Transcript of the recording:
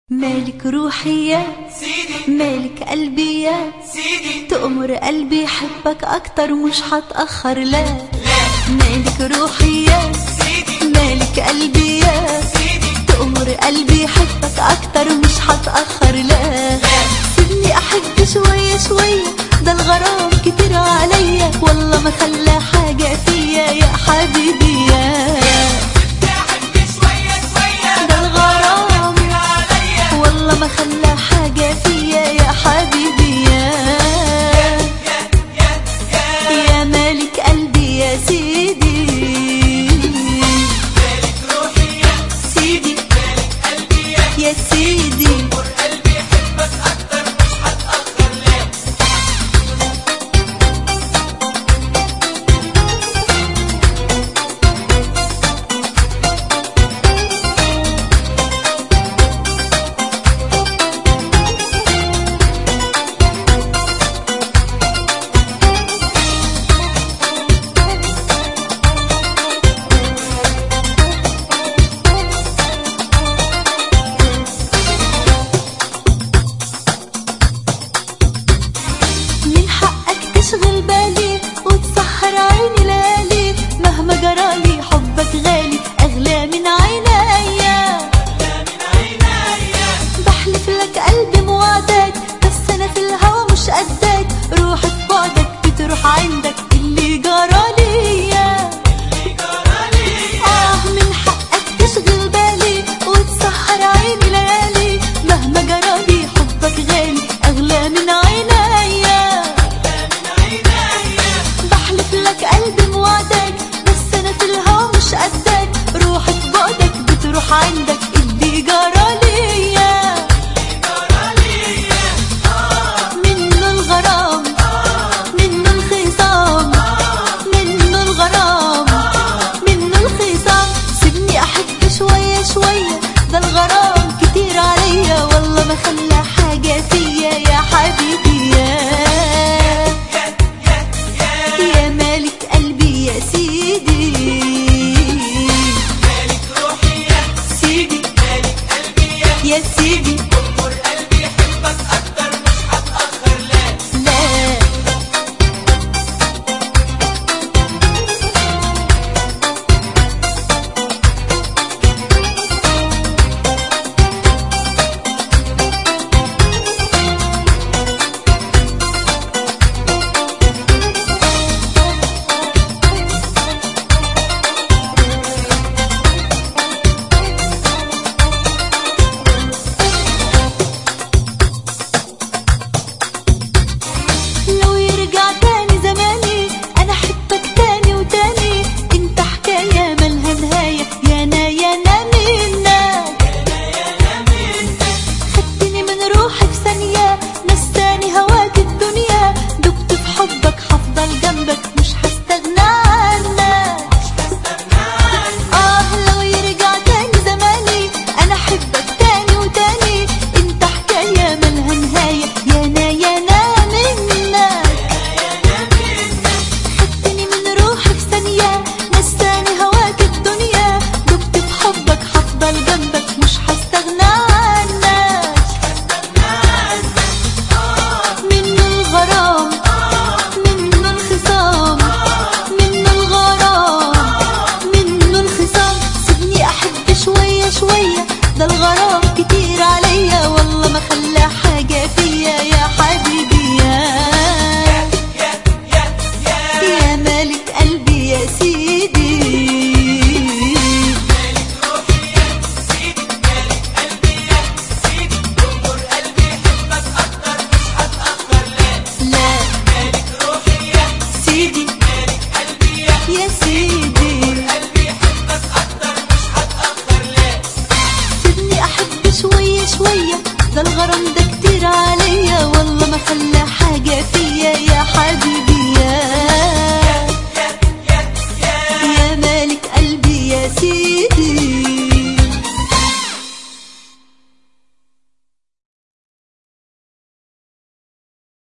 مالك روحي يا سيدي مالك قلبي يا سيدي تأمر قلبي يحبك أكتر مش هتأخر لا لا مالك روحي يا سيدي مالك قلبي يا سيدي تأمر قلبي يحبك أكتر مش هتأخر لا سيبني أحب شوية شوية ده الغرام كتير عليا والله ما خلى حاجة فيا يا حبيبي يا تحب شوية شوية ده الغرام من عليا والله ما خلى حاجة فيا يا حبيبي يا يا يا يا يا مالك قلبي يا سيدي مالك روحي يا سيدي مالك قلبي يا يا سيدي نور قلبي يحبك أكتر مش هتأخر لا من حقك تشغل بالي وتسهر عيني ليالي مهما جرالي حبك غالي أغلى من عينيا لا من عينيا بحلف لك قلبي موعدك بس أنا في الهوى مش قدك روحي في بعدك بتروح عندك اللي جرالي اللي جرالي آه من حقك تشغل بالي وتسهر عيني ليالي مهما جرالي حبك غالي أغلى من عينيا لا من عينيا بحلف لك قلبي موعدك بس أنا في الهوا مش قدك روحي في بعدك بتروح عندك اللي جرالي اللي جرالي منه الغرام منه الخصام منه الغرام منه الخصام سيبني احب شوية شوية ده الغرام كتير عليا والله ما خلى حاجة فيا يا حبيبي يا يا يا يا يا مالك قلبي يا سيدي مالك روحي يا سيدي مالك قلبي يا يا سيدي نور قلبي يحبك أكتر مش هتأخر لا لا لو يرجع تاني زماني انا احبك تاني وتاني انت حكايه مالها نهايه يا انا يا انا منك خدتني من روحي في ثانيه نساني هواك الدنيا دبت في حبك هفضل جنبك مش هستغنى عنك اه لو يرجع تاني زماني انا احبك تاني وتاني انت حكايه مالها نهايه يا انا يا انا منك خدتني من روحي في ثانيه نساني هواك الدنيا دبت في حبك هفضل جنبك مش هستغنى عنك منه الغرام منه الخصام منه الغرام منه الخصام سيبني احب شوية شوية ده الغرام كتير عليا والله ما خلى حاجة فيا يا حبيبي يا يا يا يا يا مالك قلبي يا سيدي مالك روحي يا سيدي مالك قلبي يا سيدي نور قلبي يحبك أكتر مش هتأخر لا لا مالك روحي يا سيدي مالك قلبي يا يا سيدي قلبي يحبك أكتر مش هتأخر لا سيبني احب شوية شوية ده الغرام ده كتير عليا والله